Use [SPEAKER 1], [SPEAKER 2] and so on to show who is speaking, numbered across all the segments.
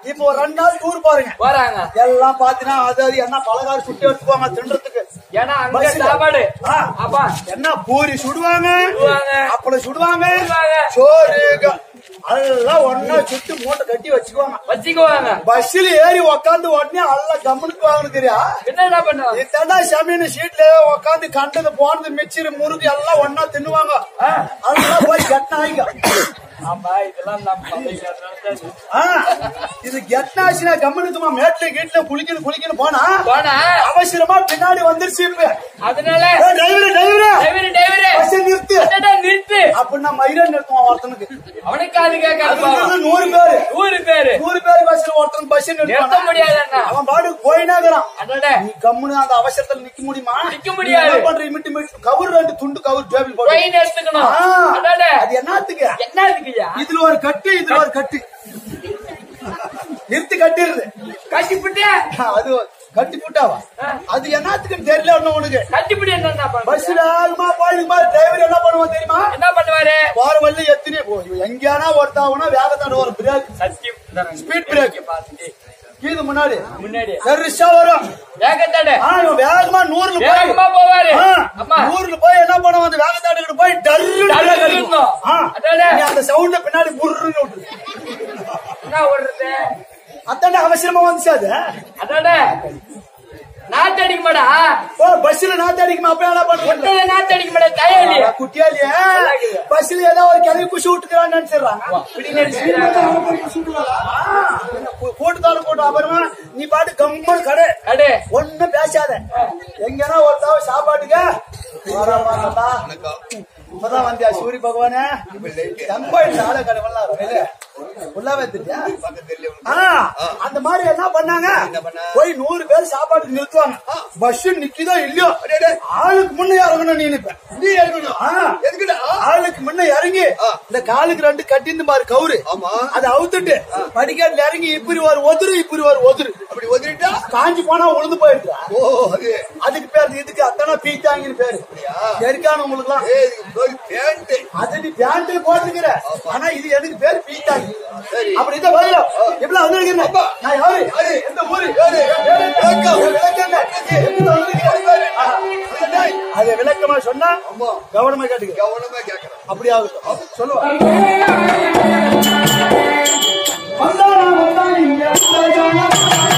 [SPEAKER 1] இப்போ ஒரு ரெண்டு நாள் டூர் பாருங்க
[SPEAKER 2] போறாங்க
[SPEAKER 1] எல்லாம் பாத்தீங்கன்னா அது அது என்ன பலகாரம் சுட்டி வச்சுக்குவாங்க தின்றதுக்கு
[SPEAKER 2] ஏன்னா அங்க
[SPEAKER 1] பஸ்ல.
[SPEAKER 2] சாப்பாடு
[SPEAKER 1] ஆ.
[SPEAKER 2] அப்பா
[SPEAKER 1] என்ன பூரி சுடுவாங்க
[SPEAKER 2] சுடுவாங்க.
[SPEAKER 1] அப்பளம் சுடுவாங்க
[SPEAKER 2] சுடுவாங்க.
[SPEAKER 1] சோறு க- எல்லாம் ஒன்னா சுட்டு மூட்டை கட்டி வச்சுக்குவாங்க
[SPEAKER 2] வச்சுக்குவாங்க
[SPEAKER 1] பஸ்ல ஏறி உக்காந்து உடனே எல்லாம் கம்முனுக்கு வாங்கணும் தெரியா
[SPEAKER 2] என்னடா பண்ணுவாங்க
[SPEAKER 1] இத்தனை சமையல் சீட்ல உக்காந்து கண்டது போனது மிச்சரு முறுக்கு எல்லாம் ஒன்னா தின்னுவாங்க அதெல்லாம் போய் கெட்ட ஆயிங்க
[SPEAKER 2] ஆமா இதெல்லாம் நம்ம பசங்க
[SPEAKER 1] ஆ, இது கெட்டாச்சுனா கம்முனுக்குமா மேட்ல கீட்ல குளிக்கணும் குளிக்கணும் போனா
[SPEAKER 2] போனா
[SPEAKER 1] அவசரமா பின்னாடி வந்துருச்சு இப்ப
[SPEAKER 2] அதனால
[SPEAKER 1] driver driver
[SPEAKER 2] driver driver
[SPEAKER 1] bus நிறுத்து
[SPEAKER 2] அடடா, நிறுத்து
[SPEAKER 1] அப்படின்னா மயிரன் நிறுத்துவான் ஒருத்தனுக்கு
[SPEAKER 2] அவனுக்கு அது
[SPEAKER 1] அது
[SPEAKER 2] கேட்காது
[SPEAKER 1] வந்து நூறு பேரு
[SPEAKER 2] நூறு பேரு
[SPEAKER 1] நூறு பேர் பஸ்ல ஒருத்தன் பஸ்
[SPEAKER 2] நிறுத்த
[SPEAKER 1] நிறுத்த
[SPEAKER 2] முடியாது அண்ணா
[SPEAKER 1] அவன் பாட்டுக்கு போயினாகிறான்
[SPEAKER 2] அடடா
[SPEAKER 1] நீ கம்முனு அந்த அவசரத்துல நிக்க முடியுமா
[SPEAKER 2] நிக்க முடியாது.
[SPEAKER 1] நீ என்ன பண்ற இமிட்டு இமிட்டு கவர் ரெண்டு துண்டு கவர் டேபிள் போட்டு
[SPEAKER 2] ட்ரெயின் எடுத்துக்கணும்
[SPEAKER 1] ஆ,
[SPEAKER 2] அடடா
[SPEAKER 1] அது என்னத்துக்கு
[SPEAKER 2] என்ன இருக்குயா
[SPEAKER 1] இதுல ஒரு கட்டு இதுல ஒரு கட்டு நிறுத்தி கட்டிடுது
[SPEAKER 2] கட்டிப்பிட்டு
[SPEAKER 1] அது ஒரு கட்டி புட்டாவா அது என்னத்துக்குன்னு தெரியல ஒண்ணு உனக்கு
[SPEAKER 2] கட்டிப்பிடி என்ன பண்ண
[SPEAKER 1] பஸ்ல ஆகுமா போயிடுமா டிரைவர் என்ன பண்ணுவான் தெரியுமா
[SPEAKER 2] என்ன பண்ணுவாரு
[SPEAKER 1] போற வழி எத்தனை போய் எங்கேயானா ஒருத்தாவனா வேகத்தாண்ட ஒரு பிரேக்
[SPEAKER 2] சத்தியம்
[SPEAKER 1] ஸ்பீட் பிரேக் இது முன்னாடி
[SPEAKER 2] முன்னாடி
[SPEAKER 1] பெருசா வரும்
[SPEAKER 2] வேகத்தாடு
[SPEAKER 1] ஆ, இவன் வேகமா நூறுல போய்
[SPEAKER 2] வேகமா போவாரு
[SPEAKER 1] ஆ,
[SPEAKER 2] அம்மா
[SPEAKER 1] நூறுல போய் என்ன பண்ணுவான் அந்த வேகத்தாடுகிட்ட போய் டர்ரு
[SPEAKER 2] டர்ருன்னு இருக்கும். அதானே?
[SPEAKER 1] அந்த சவுண்ட பின்னாடி புர்ருன்னு விட்டுரு
[SPEAKER 2] என்ன ஓடுறது
[SPEAKER 1] அத்தாண்ட அவசரமா வந்துச்சு அது
[SPEAKER 2] அதாட நாத்து அடிக்க மாடா
[SPEAKER 1] ஓ பஸ்ல நாத்து அடிக்குமா அப்ப என்ன பண்றது
[SPEAKER 2] ஒட்டல நாத்து அடிக்க மாடா தயாரி
[SPEAKER 1] குட்டியாலியா பஸ்ல ஏதோ ஒரு கிளவி குஷி விட்டுக்கிறான்னு நினைச்சிடுறாங்க
[SPEAKER 2] இப்படி நினைச்சுக்கிறாங்க
[SPEAKER 1] போட்டு தாரு போட்டு அப்புறமா நீ பாட்டு கம்மன் கடை
[SPEAKER 2] அடே
[SPEAKER 1] ஒண்ணும் பேசாத எங்கன்னா ஒருத்தாவ சாப்பாட்டுக்க வரா, வரா, வரா. இப்பதான் வந்தியா சூரிய பகவானே ரொம்ப சாலை கடை வரலாம் உள்ளாவே தெரியா ஆ, அந்த மாதிரி என்ன பண்ணாங்க போய் நூறு பேர் சாப்பாட்டுக்கு நிறுத்துவாங்க பஸ் நிக்குதோ இல்லையோ ஆளுக்கு முன்ன இறங்கணும் நீ நிப்ப நீ இறங்கணும் ஆளுக்கு முன்ன இறங்கி இந்த காலுக்கு ரெண்டு கட்டிந்து பாரு கவுரு அதை அவுத்துட்டு படிக்கட்டுல இறங்கி இப்படி ஒரு ஒதுரு இப்படி ஒரு ஒதுரு
[SPEAKER 3] அப்படி ஒதுக்கிட்டா
[SPEAKER 1] காஞ்சி போனா உழுந்து போயிடுறா
[SPEAKER 3] ஓ அது
[SPEAKER 1] அதுக்கு பேர் இதுக்கு அத்தான பீத்தாங்கின்னு பேரு எருக்கான உங்களுக்கு எல்லாம்
[SPEAKER 3] ஏய், இது ஒரு பேண்ட்
[SPEAKER 1] அது நீ பேண்டே போட்டுக்கிற ஆனா இது எனக்கு பேர் பீத்தாங்கி
[SPEAKER 3] சரி.
[SPEAKER 1] அப்படி இந்த வயல எப்படி வந்திருக்கேன் நான் யாரு
[SPEAKER 3] யாரு?
[SPEAKER 1] எந்த ஊரு
[SPEAKER 3] யாரு? விளக்கம்.
[SPEAKER 1] விளக்கங்க. எங்கிட்டு வந்திருக்கிறேன்? ஆஹா. அது விளக்கமா சொன்னா
[SPEAKER 3] ஆமா.
[SPEAKER 1] கவனமா கேட்டுக்க
[SPEAKER 3] கவனமா கேட்கறேன்
[SPEAKER 1] அப்படி ஆகட்டும் சொல்லுவா வந்தானா, வந்தானா, இங்க வந்தானா.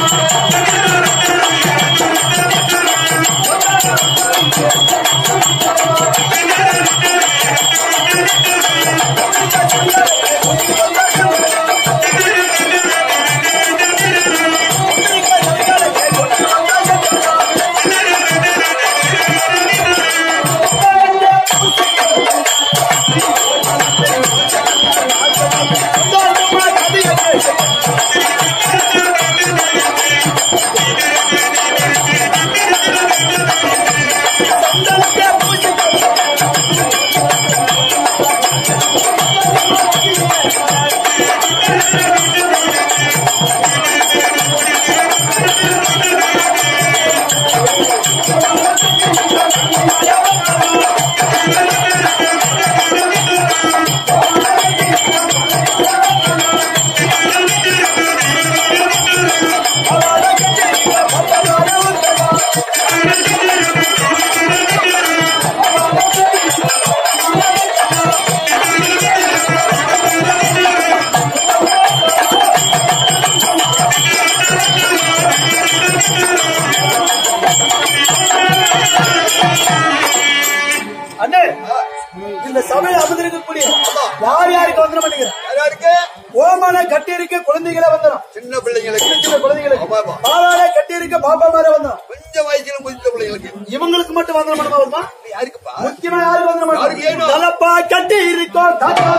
[SPEAKER 1] அண்ணே இந்த சபையில் அமர்ந்திருக்கக்கூடிய யார் யாருக்கு வந்துட மாட்டேங்கிறேன்
[SPEAKER 3] யாருக்கு
[SPEAKER 1] ஓமான கட்டி இருக்க குழந்தைகளே வந்துடும்
[SPEAKER 3] சின்ன பிள்ளைங்களுக்கு
[SPEAKER 1] சின்ன குழந்தைகளுக்கு
[SPEAKER 3] ஆமா, ஆமா.
[SPEAKER 1] பாலாடை கட்டி இருக்க பாப்பா மாதிரி வந்துடும்
[SPEAKER 3] கொஞ்சம் வயசுல முடிஞ்ச பிள்ளைங்களுக்கு
[SPEAKER 1] இவங்களுக்கு மட்டும் வந்துட மாட்டோமா வருமா
[SPEAKER 3] யாருக்குப்பா
[SPEAKER 1] முக்கியமா யாருக்கு வந்துட
[SPEAKER 3] யாருக்கு
[SPEAKER 1] மாட்டோம்
[SPEAKER 3] வேணும்?
[SPEAKER 1] தலப்பா கட்டி இருக்கோம் தாத்தா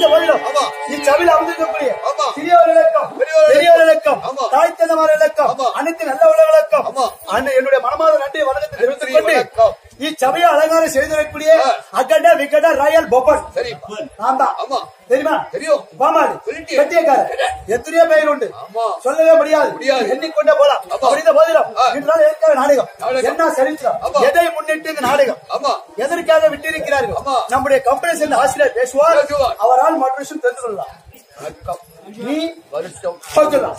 [SPEAKER 1] போதிலும்
[SPEAKER 3] ஆமா.
[SPEAKER 1] இச்சபையில் அமர்ந்திருக்கக்கூடிய
[SPEAKER 3] ஆமா.
[SPEAKER 1] சிறியவர்களுக்கும்
[SPEAKER 3] பெரியவர்களுக்கும்,
[SPEAKER 1] பெரியவர்களுக்கும்
[SPEAKER 3] ஆமா.
[SPEAKER 1] தாய் தந்தமார்களுக்கும்
[SPEAKER 3] ஆமா.
[SPEAKER 1] அனைத்து நல்ல உள்ளவர்களுக்கும்
[SPEAKER 3] ஆமா.
[SPEAKER 1] அண்ணன் என்னுடைய மனமாத நன்றி வணக்கத்தை தெரிவித்துக் கொண்டு
[SPEAKER 3] வணக்கம்.
[SPEAKER 1] இச்சபையை அலங்காரம் செய்திருக்கக்கூடிய
[SPEAKER 3] ஆ.
[SPEAKER 1] அகண்ட விகட ராயல் பொப்பன்
[SPEAKER 3] சரி
[SPEAKER 1] நான் தான்
[SPEAKER 3] ஆமா
[SPEAKER 1] தெரியுமா
[SPEAKER 3] தெரியும்
[SPEAKER 1] பாமாது
[SPEAKER 3] சொல்லிட்டியே.
[SPEAKER 1] கட்டியக்காரர் எத்தனையோ பெயர் உண்டு
[SPEAKER 3] ஆமா.
[SPEAKER 1] சொல்லவே முடியாது
[SPEAKER 3] முடியாது.
[SPEAKER 1] எண்ணிக்கொண்டே போலாம்
[SPEAKER 3] ஆமா.
[SPEAKER 1] அப்படிந்த போதிலும்
[SPEAKER 3] ஆ.
[SPEAKER 1] இன்றால் ஏற்கனவே நாடகம்
[SPEAKER 3] நாடகம்.
[SPEAKER 1] என்ன சரித்திரம்
[SPEAKER 3] ஆமா.
[SPEAKER 1] எதை முன்னிட்டு இந்த நாடகம்
[SPEAKER 3] ஆமா
[SPEAKER 1] எதற்காக விட்டிருக்கிறார்கள்
[SPEAKER 3] ஆமா.
[SPEAKER 1] நம்முடைய கம்பெனி சேர்ந்த ஆசிரியர் பேசுவார்
[SPEAKER 3] பேசுவார்.
[SPEAKER 1] அவரால் மற்ற விஷயம் தெரிந்து கொள்ளலாம்
[SPEAKER 3] வணக்கம்
[SPEAKER 1] நீ
[SPEAKER 3] வருஷம்
[SPEAKER 1] சொல்லலாம்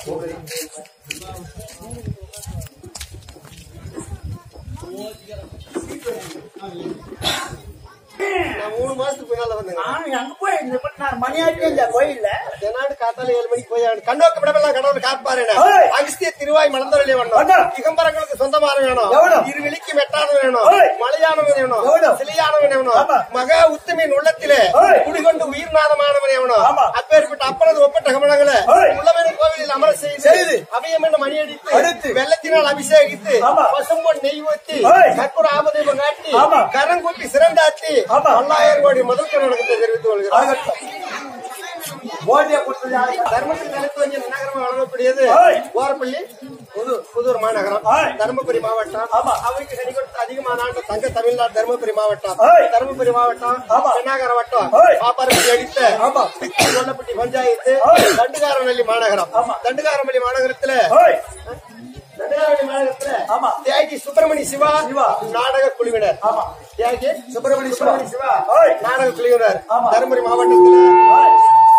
[SPEAKER 4] நான் மூணு மாசத்துக்கு பின்னால வந்தேங்க
[SPEAKER 1] நான் அங்க போய் இந்த மட்டும் நான் மணியாட்டியே இந்த கோயில்ல
[SPEAKER 4] தெனாடு காத்தால ஏழு மணிக்கு போய் அவன் கண்ணோக்க விடமெல்லாம் கடவுள் காப்பாரு
[SPEAKER 1] ஏய்.
[SPEAKER 4] அகஸ்திய திருவாய் மலர்ந்தவர்களே
[SPEAKER 1] அண்ணா.
[SPEAKER 4] வேணும் திகம்பரங்களுக்கு சொந்தமான வேணும்
[SPEAKER 1] எவ்வளவு?
[SPEAKER 4] இருவெளிக்கு மெட்டானது வேணும்
[SPEAKER 1] ஏய்.
[SPEAKER 4] மலையானவன் வேணும்
[SPEAKER 1] எவ்வளவு?
[SPEAKER 4] சிலையானவன் வேணும்
[SPEAKER 1] ஆமா.
[SPEAKER 4] மகா உத்தமின் உள்ளத்திலே
[SPEAKER 1] ஏய்.
[SPEAKER 4] குடிகொண்டு உயிர்நாதமானவன் வேணும்
[SPEAKER 1] ஆமா.
[SPEAKER 4] அப்பேற்பட்ட அப்பனது ஒப்பட்ட கமலங்களை
[SPEAKER 1] ஏய்.
[SPEAKER 4] உள்ளவன கோவிலில் அமர
[SPEAKER 1] செய்து.
[SPEAKER 4] செய்து அவையம் என்று மணி
[SPEAKER 1] அடித்து.
[SPEAKER 4] அடித்து வெள்ளத்தினால் அபிஷேகித்து
[SPEAKER 1] ஆமா.
[SPEAKER 4] பசும்பொன் நெய் ஊத்தி
[SPEAKER 1] ஏய்.
[SPEAKER 4] கற்பூர ஆபதீபம் காட்டி
[SPEAKER 1] ஆமா.
[SPEAKER 4] கரங்கூட்டி சிறந்தாத்தி
[SPEAKER 1] ஆமா.
[SPEAKER 4] பல்லாயிரம் கோடி முதல் கணக்கத்தை தெரிவித்துக் கொள்கிறோம்
[SPEAKER 1] ஆகட்டும். ஓடிய கொடுத்தது யாரு?
[SPEAKER 4] தர்மபுரி தலைத்து வந்து நகரமா வழங்கக்கூடியது
[SPEAKER 1] ஏய்.
[SPEAKER 4] ஓரப்பள்ளி புது புதூர் மாநகரம்
[SPEAKER 1] ஏய்.
[SPEAKER 4] தருமபுரி மாவட்டம்
[SPEAKER 1] ஆமா.
[SPEAKER 4] அவைக்கு கனி கொடுத்த அதிகமான ஆண்டு தங்க தமிழ்நாடு தருமபுரி மாவட்டம்
[SPEAKER 1] ஏய்.
[SPEAKER 4] தருமபுரி மாவட்டம்
[SPEAKER 1] ஆமா.
[SPEAKER 4] பெண்ணாகர வட்டம்
[SPEAKER 1] ஏய்.
[SPEAKER 4] பாப்பாரப்பட்டி அடித்த
[SPEAKER 1] ஆமா.
[SPEAKER 4] கொல்லப்பட்டி பஞ்சாயத்து
[SPEAKER 1] ஏய்.
[SPEAKER 4] தண்டுகாரநல்லி மாநகரம்
[SPEAKER 1] ஆமா.
[SPEAKER 4] தண்டுகாரமல்லி மாநகரத்துல
[SPEAKER 1] ஏய்,
[SPEAKER 4] தண்டுகாரமல்லி மாநகரத்துல
[SPEAKER 1] ஆமா.
[SPEAKER 4] தியாகி சுப்பிரமணி சிவா
[SPEAKER 1] சிவா.
[SPEAKER 4] நாடக குழுவினர்
[SPEAKER 1] ஆமா.
[SPEAKER 4] தியாகி
[SPEAKER 1] சுப்பிரமணி சிவா.
[SPEAKER 4] சுப்பிரமணி சிவா
[SPEAKER 1] ஏய்.
[SPEAKER 4] நாடக குழுவினர்
[SPEAKER 1] ஆமா.
[SPEAKER 4] தருமபுரி மாவட்டத்துல
[SPEAKER 1] ஏய்,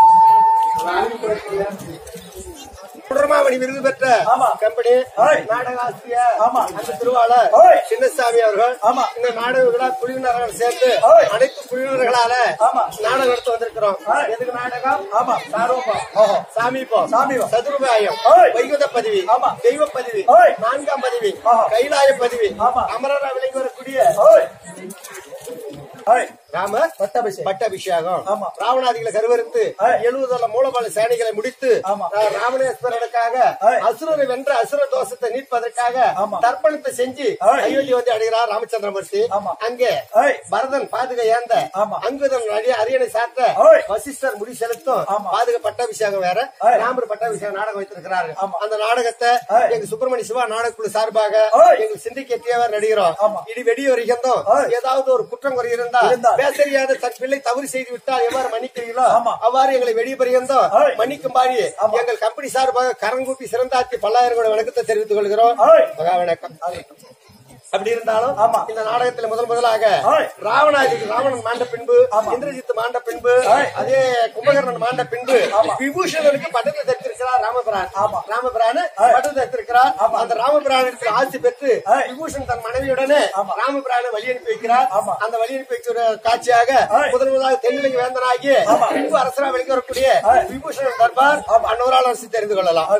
[SPEAKER 4] சுடரமாமணி விருது பெற்ற
[SPEAKER 1] ஆமா.
[SPEAKER 4] கம்பெனி
[SPEAKER 1] ஏய்.
[SPEAKER 4] நாடக ஆசிரியர்
[SPEAKER 1] ஆமா.
[SPEAKER 4] அந்த திருவாளர்
[SPEAKER 1] ஏய்.
[SPEAKER 4] சின்னசாமி அவர்கள்
[SPEAKER 1] ஆமா.
[SPEAKER 4] இந்த நாடக விழா குழுவினர்கள் சேர்ந்து
[SPEAKER 1] ஏய்.
[SPEAKER 4] அனைத்து குழுவினர்களால
[SPEAKER 1] ஆமா.
[SPEAKER 4] நாடகம் நடத்த வந்திருக்கிறோம்
[SPEAKER 1] ஏய்.
[SPEAKER 4] எதுக்கு நாடகம்
[SPEAKER 1] ஆமா.
[SPEAKER 4] சாரோபம்
[SPEAKER 1] ஓஹோ.
[SPEAKER 4] சாமீபம்
[SPEAKER 1] சாமீபம்.
[SPEAKER 4] சதுருபாயம்
[SPEAKER 1] ஏய்.
[SPEAKER 4] வைகுத பதிவி
[SPEAKER 1] ஆமா.
[SPEAKER 4] தெய்வ பதிவி
[SPEAKER 1] ஏய்.
[SPEAKER 4] நான்காம் பதிவி
[SPEAKER 1] ஆஹா.
[SPEAKER 4] கைலாய பதிவி
[SPEAKER 1] ஆமா.
[SPEAKER 4] அமரரா விளங்கி வரக்கூடிய
[SPEAKER 1] ஏய். ஏய்,
[SPEAKER 4] ராம
[SPEAKER 1] பட்டாபிஷேகம்.
[SPEAKER 4] பட்டாபிஷேகம்
[SPEAKER 1] ஆமா.
[SPEAKER 4] ராவணாதிகளை கருவறுத்து
[SPEAKER 1] ஏய்.
[SPEAKER 4] எழுபதுல மூலபால சேனைகளை முடித்து
[SPEAKER 1] ஆமா.
[SPEAKER 4] அஹ், ராவணேஸ்வரனுக்காக
[SPEAKER 1] ஏய்.
[SPEAKER 4] அசுரரை வென்ற அசுர தோஷத்தை நீட்பதற்காக
[SPEAKER 1] ஆமா.
[SPEAKER 4] தர்ப்பணத்தை செஞ்சு
[SPEAKER 1] ஏய்.
[SPEAKER 4] அயோத்தி வந்து அடைகிறார் ராமச்சந்திரமூர்த்தி
[SPEAKER 1] ஆமா.
[SPEAKER 4] அங்கே
[SPEAKER 1] ஏய்,
[SPEAKER 4] பரதன் பாதுகை ஏந்த
[SPEAKER 1] ஆமா.
[SPEAKER 4] அங்குதன் அரிய- அரியணை சாத்த
[SPEAKER 1] ஏய்.
[SPEAKER 4] வசிஷ்டர் முடி செலுத்தும்
[SPEAKER 1] ஆமா.
[SPEAKER 4] பாதுக பட்டாபிஷேகம் வேற
[SPEAKER 1] ஏய்.
[SPEAKER 4] ராமர் பட்டாபிஷேகம் நாடகம் வைத்திருக்கிறாரு
[SPEAKER 1] ஆமா.
[SPEAKER 4] அந்த நாடகத்தை
[SPEAKER 1] ஏய்.
[SPEAKER 4] எங்க சுப்பிரமணிய சிவா நாடகக்குழு சார்பாக
[SPEAKER 1] ஏய்.
[SPEAKER 4] எங்க சிந்திக்கேற்றியவர் நடிகிறோம்
[SPEAKER 1] ஆமா.
[SPEAKER 4] இடி வெடி வரைக்கும்
[SPEAKER 1] ஏய்.
[SPEAKER 4] ஏதாவது ஒரு குற்றம் குறை இருந்தால்
[SPEAKER 1] இருந்தால்.
[SPEAKER 4] பேசறியாத தன் பிள்ளை தவறு செய்து விட்டால் எவ்வாறு மன்னிக்கிறீங்களோ
[SPEAKER 1] ஆமா.
[SPEAKER 4] அவ்வாறு எங்களை வெளியே பரியந்தம்
[SPEAKER 1] ஏய்.
[SPEAKER 4] மன்னிக்கும்படி
[SPEAKER 1] ஆமா.
[SPEAKER 4] எங்கள் கம்பெனி சார்பாக கரங்கூட்டி சிறந்தாத்தி பல்லாயிரம் கோடி வணக்கத்தை தெரிவித்துக் கொள்கிறோம்
[SPEAKER 1] ஏய்.
[SPEAKER 4] மகா வணக்கம் அப்படி இருந்தாலும்
[SPEAKER 1] ஆமா.
[SPEAKER 4] இந்த நாடகத்துல முதல் முதலாக
[SPEAKER 1] ஏய்.
[SPEAKER 4] ராவணாதி ராவணன் மாண்ட பின்பு
[SPEAKER 1] ஆமா.
[SPEAKER 4] இந்திரஜித் மாண்ட பின்பு
[SPEAKER 1] ஏய்.
[SPEAKER 4] அதே கும்பகர்ணன் மாண்ட பின்பு
[SPEAKER 1] ஆமா.
[SPEAKER 4] விபூஷணனுக்கு பட்டத்தை தரித்திருக்கிறார் ராமபிரான்
[SPEAKER 1] ஆமா.
[SPEAKER 4] ராமபிரான்
[SPEAKER 1] ஏய்.
[SPEAKER 4] பட்டத்தை தரித்திருக்கிறார்
[SPEAKER 1] ஆமா.
[SPEAKER 4] அந்த ராமபிரானிடத்தில் ஆட்சி பெற்று
[SPEAKER 1] ஏய்.
[SPEAKER 4] விபூஷன் தன் மனைவியுடனே
[SPEAKER 1] ஆமா.
[SPEAKER 4] ராமபிரானை வழி அனுப்பி வைக்கிறார்
[SPEAKER 1] ஆமா.
[SPEAKER 4] அந்த வழி அனுப்பி வைக்கிற காட்சியாக
[SPEAKER 1] ஏய்.
[SPEAKER 4] முதல் முதலாக தென்னிலங்கை வேந்தனாகி
[SPEAKER 1] ஆமா.
[SPEAKER 4] பின்பு அரசரா விளங்கி வரக்கூடிய
[SPEAKER 1] ஏய்.
[SPEAKER 4] விபூஷணன் தர்பார் அன்னோரால் அரசு தெரிந்து கொள்ளலாம்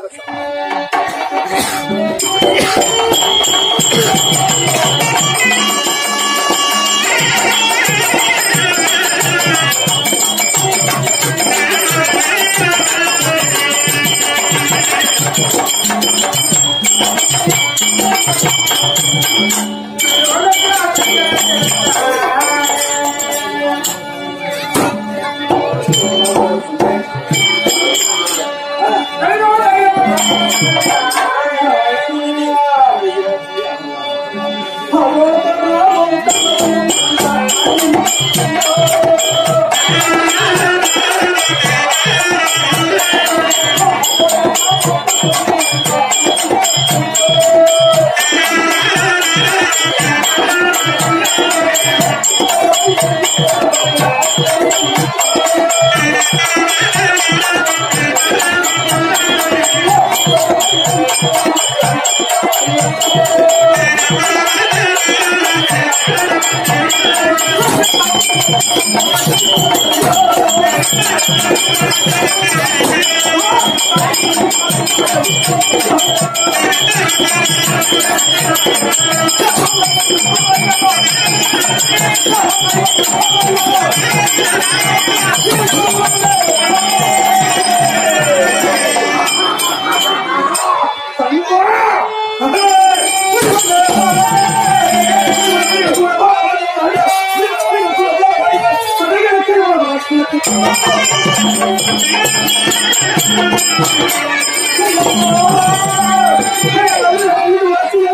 [SPEAKER 1] Thank you. ஆ